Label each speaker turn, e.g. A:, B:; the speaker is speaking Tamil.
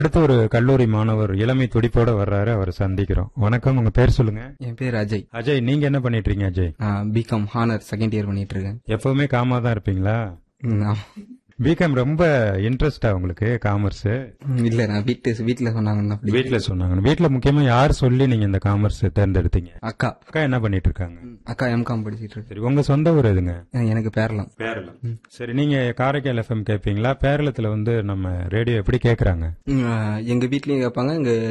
A: அடுத்து ஒரு கல்லூரி மாணவர் இளமை துடிப்போட வர்றாரு அவரை சந்திக்கிறோம் வணக்கம் உங்க பேர் சொல்லுங்க
B: என் பேர் அஜய்
A: அஜய் நீங்க என்ன பண்ணிட்டு இருக்கீங்க Ajay
B: BCom honour second year பண்ணிட்டு இருக்கேன்
A: எப்பவுமே காமா தான் இருப்பீங்களா
B: ம், ஆமா.
A: பிகாம் ரொம்ப இன்ட்ரெஸ்டா உங்களுக்கு காமர்ஸ்
B: ம், இல்ல நான் வீட்டு வீட்டுல சொன்னாங்கன்னா அப்படி
A: வீட்ல சொன்னாங்க வீட்ல முக்கியமா யார் சொல்லி நீங்க இந்த காமர்ஸ் தேர்ந்தெடுத்தீங்க
B: அக்கா
A: அக்கா என்ன பண்ணிட்டு இருக்காங்க
B: ம், அக்கா எம்காம் படிச்சிட்டு இருக்கு
A: சரி உங்க சொந்த ஊர் எதுங்க
B: அஹ், எனக்கு பேரலாம்
A: பேரளம் சரி நீங்க காரைக்கால் எஃப்எம் கேட்பீங்களா பேரளத்துல வந்து நம்ம ரேடியோ எப்படி கேக்குறாங்க
B: ம், அஹ், எங்க வீட்லயும் கேட்பாங்க எங்க